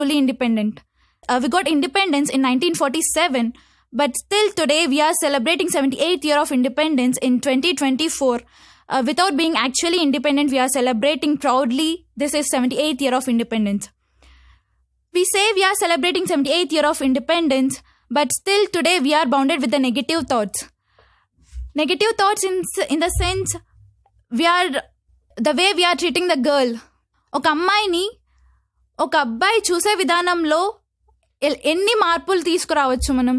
fully independent. Uh, we got independence in 1947, but still today we are celebrating 78th year of independence in 2024. Uh, without being actually independent, we are celebrating proudly. This is 78th year of independence. We say we are celebrating 78th year of independence, but still today we are bounded with the negative thoughts. Negative thoughts in in the sense we are the way we are treating the girl. ఒక అమ్మాయిని ఒక అబ్బాయి చూసే విధానంలో L- ఎన్ని మార్పులు తీసుకురావచ్చు మనం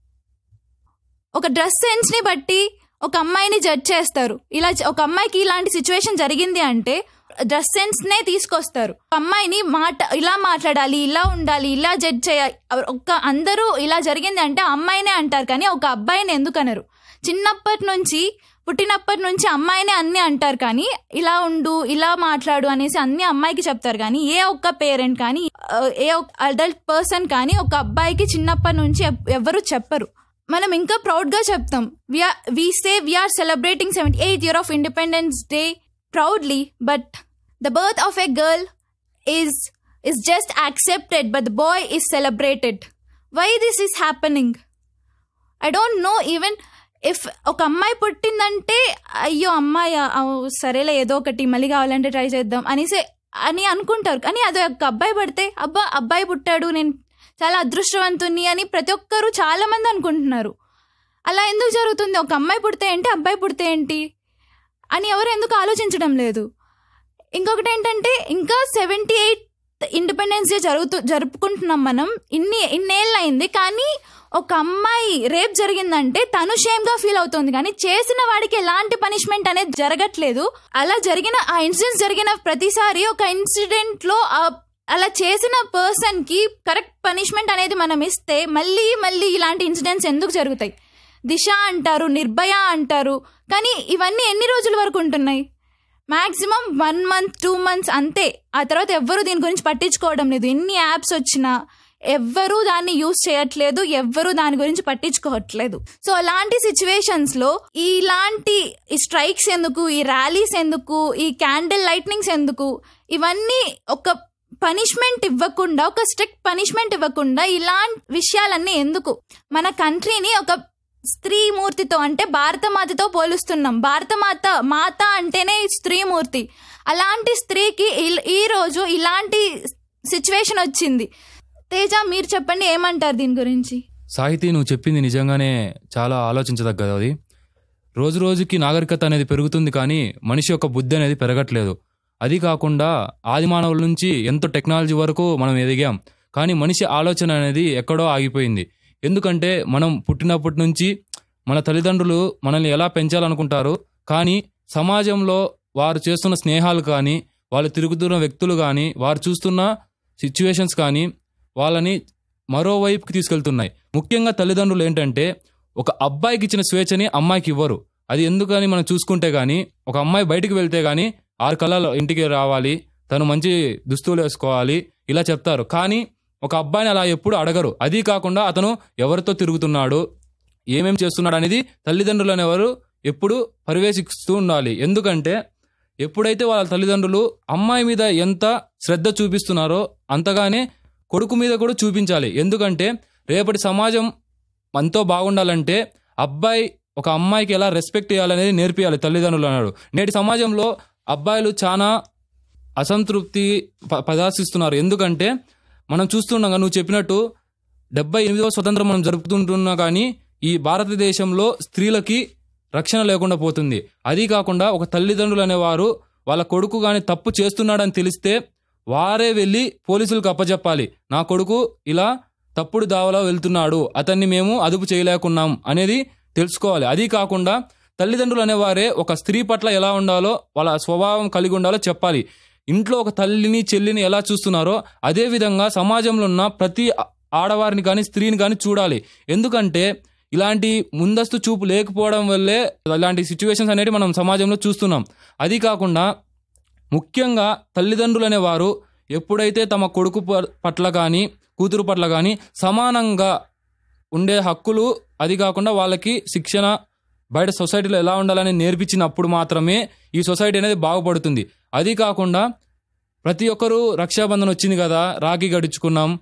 ఒక డ్రెస్ సెన్స్ ని బట్టి ఒక అమ్మాయిని జడ్జ్ చేస్తారు ఇలా చ- ఒక అమ్మాయికి ఇలాంటి సిచ్యువేషన్ జరిగింది అంటే డ్రెస్ సెన్స్ నే తీసుకొస్తారు ఒక అమ్మాయిని మాట ఇలా మాట్లాడాలి ఇలా ఉండాలి ఇలా జడ్జ్ చేయాలి ఒక అందరూ ఇలా జరిగింది అంటే ఆ అమ్మాయినే అంటారు కానీ ఒక అబ్బాయిని ఎందుకు అనరు చిన్నప్పటి నుంచి పుట్టినప్పటి నుంచి అమ్మాయినే అన్ని అంటారు కానీ ఇలా ఉండు ఇలా మాట్లాడు అనేసి అన్ని అమ్మాయికి చెప్తారు కానీ ఏ ఒక్క పేరెంట్ కానీ ఆ, ఏ ఒక్క అడల్ట్ పర్సన్ కానీ ఒక అబ్బాయికి చిన్నప్పటి నుంచి ఎవ్- ఎవ్వరు చెప్పరు మనం ఇంకా ప్రౌడ్ గా చెప్తాం we say we are celebrating seventy eighth year of independence day proudly but the birth of a girl is is just accepted but the boy is celebrated why this is happening i don't know even if ఒక అమ్మాయి పుట్టిందంటే అయ్యో అమ్మాయి ఆ, సరేలే ఏదో ఒకటి మళ్ళీ కావాలంటే ట్రై చేద్దాం అనేసి అని అనుకుంటారు కానీ అది ఒక అబ్బాయి పడితే అబ్బా అబ్బాయి పుట్టాడు నేను చాలా అదృష్టవంతుని అని ప్రతి ఒక్కరు చాలా మంది అనుకుంటున్నారు అలా ఎందుకు జరుగుతుంది ఒక అమ్మాయి పుడితే ఏంటి అబ్బాయి పుడితే ఏంటి అని ఎవరు ఎందుకు ఆలోచించడం లేదు ఇంకొకటి ఏంటంటే ఇంకా సెవెంటీ ఎయిట్ ఇండిపెండెన్స్ డే జరుగుతూ జరుపుకుంటున్నాం మనం ఇన్ని ఇన్నేళ్ళు అయింది కానీ ఒక అమ్మాయి రేప్ జరిగిందంటే తను షేమ్ గా ఫీల్ అవుతుంది కానీ చేసిన వాడికి ఎలాంటి పనిష్మెంట్ అనేది జరగట్లేదు అలా జరిగిన ఆ ఇన్సిడెంట్ జరిగిన ప్రతిసారి ఒక ఇన్సిడెంట్ లో ఆ అలా చేసిన పర్సన్ కి కరెక్ట్ పనిష్మెంట్ అనేది మనం ఇస్తే మళ్ళీ మళ్ళీ ఇలాంటి ఇన్సిడెంట్స్ ఎందుకు జరుగుతాయి దిశ అంటారు నిర్భయ అంటారు కానీ ఇవన్నీ ఎన్ని రోజుల వరకు ఉంటున్నాయి maximum one month two months అంతే ఆ తర్వాత ఎవ్వరు దీని గురించి పట్టించుకోవడం లేదు ఎన్ని యాప్స్ వచ్చినా ఎవ్వరూ దాన్ని యూజ్ చేయట్లేదు ఎవ్వరూ దాని గురించి పట్టించుకోవట్లేదు సో అలాంటి సిచ్యువేషన్స్ లో ఇలాంటి ఈ స్ట్రైక్స్ ఎందుకు ఈ ర్యాలీస్ ఎందుకు ఈ క్యాండిల్ లైట్నింగ్స్ ఎందుకు ఇవన్నీ ఒక పనిష్మెంట్ ఇవ్వకుండా ఒక స్ట్రిక్ట్ పనిష్మెంట్ ఇవ్వకుండా ఇలాంటి విషయాలన్నీ ఎందుకు మన కంట్రీని ఒక స్త్రీ మూర్తితో అంటే భారతమాతతో పోలుస్తున్నాం భారతమాత మాత అంటేనే స్త్రీమూర్తి అలాంటి స్త్రీకి ఇల్- ఈ రోజు ఇలాంటి సిచ్యువేషన్ వచ్చింది తేజ మీరు చెప్పండి ఏమంటారు దీని గురించి సాహితీ నువ్వు చెప్పింది నిజంగానే చాలా ఆలోచించదగ్గది అది రోజు రోజుకి నాగరికత అనేది పెరుగుతుంది కానీ మనిషి యొక్క బుద్ధి అనేది పెరగట్లేదు అది కాకుండా ఆది మానవుల నుంచి ఎంతో టెక్నాలజీ వరకు మనం ఎదిగాం కానీ మనిషి ఆలోచన అనేది ఎక్కడో ఆగిపోయింది ఎందుకంటే మనం పుట్టినప్పటి నుంచి మన తల్లిదండ్రులు మనల్ని ఎలా పెంచాలనుకుంటారు కానీ సమాజంలో వారు చేస్తున్న స్నేహాలు కానీ వాళ్ళు తిరుగుతున్న వ్యక్తులు కానీ వారు చూస్తున్న సిచ్యువేషన్స్ కానీ వాళ్ళని మరోవైపుకి తీసుకెళ్తున్నాయి ముఖ్యంగా తల్లిదండ్రులు ఏంటంటే ఒక అబ్బాయికి ఇచ్చిన స్వేచ్ఛని అమ్మాయికి ఇవ్వరు అది ఎందుకని మనం చూసుకుంటే గానీ ఒక అమ్మాయి బయటికి వెళ్తే గానీ ఆరు కళలు ఇంటికి రావాలి తను మంచి దుస్తులు వేసుకోవాలి ఇలా చెప్తారు కానీ ఒక అబ్బాయిని అలా ఎప్పుడు అడగరు అది కాకుండా అతను ఎవరితో తిరుగుతున్నాడు ఏమేం చేస్తున్నాడు అనేది తల్లిదండ్రులు అనేవారు ఎప్పుడు పర్యవేక్షిస్తూ ఉండాలి ఎందుకంటే ఎప్పుడైతే వాళ్ళ తల్లిదండ్రులు అమ్మాయి మీద ఎంత శ్రద్ధ చూపిస్తున్నారో అంతగానే కొడుకు మీద కూడా చూపించాలి ఎందుకంటే రేపటి సమాజం ఎంతో బాగుండాలంటే అబ్బాయి ఒక అమ్మాయికి ఎలా రెస్పెక్ట్ చేయాలనేది నేర్పియాలి తల్లిదండ్రులు అన్నాడు నేటి సమాజంలో అబ్బాయిలు చాలా అసంతృప్తి ప- ప్రదర్శిస్తున్నారు ఎందుకంటే మనం చూస్తుండగా నువ్వు చెప్పినట్టు డెబ్బై ఎనిమిదవ స్వతంత్రం మనం జరుపుతుంటున్నా కానీ ఈ భారతదేశంలో స్త్రీలకి రక్షణ లేకుండా పోతుంది అది కాకుండా ఒక తల్లిదండ్రులు అనేవారు వాళ్ళ కొడుకు కానీ తప్పు చేస్తున్నాడని తెలిస్తే వారే వెళ్ళి పోలీసులకు అప్పచెప్పాలి నా కొడుకు ఇలా తప్పుడు దావలో వెళ్తున్నాడు అతన్ని మేము అదుపు చేయలేకున్నాం అనేది తెలుసుకోవాలి అది కాకుండా తల్లిదండ్రులు అనేవారే ఒక స్త్రీ పట్ల ఎలా ఉండాలో వాళ్ళ స్వభావం కలిగి ఉండాలో చెప్పాలి ఇంట్లో ఒక తల్లిని చెల్లిని ఎలా చూస్తున్నారో అదే విధంగా సమాజంలో ఉన్న ప్రతి ఆ- ఆడవారిని కానీ స్త్రీని కానీ చూడాలి ఎందుకంటే ఇలాంటి ముందస్తు చూపు లేకపోవడం వల్లే ఇలాంటి సిచ్యువేషన్స్ అనేవి మనం సమాజంలో చూస్తున్నాం అది కాకుండా ముఖ్యంగా తల్లిదండ్రులు అనేవారు ఎప్పుడైతే తమ కొడుకు ప- పట్ల కానీ కూతురు పట్ల కానీ సమానంగా ఉండే హక్కులు అది కాకుండా వాళ్ళకి శిక్షణ బయట సొసైటీలో ఎలా ఉండాలని నేర్పించినప్పుడు మాత్రమే ఈ సొసైటీ అనేది బాగుపడుతుంది అది కాకుండా ప్రతి ఒక్కరూ రక్షాబంధన్ వచ్చింది కదా రాఖీ గడుచుకున్నాం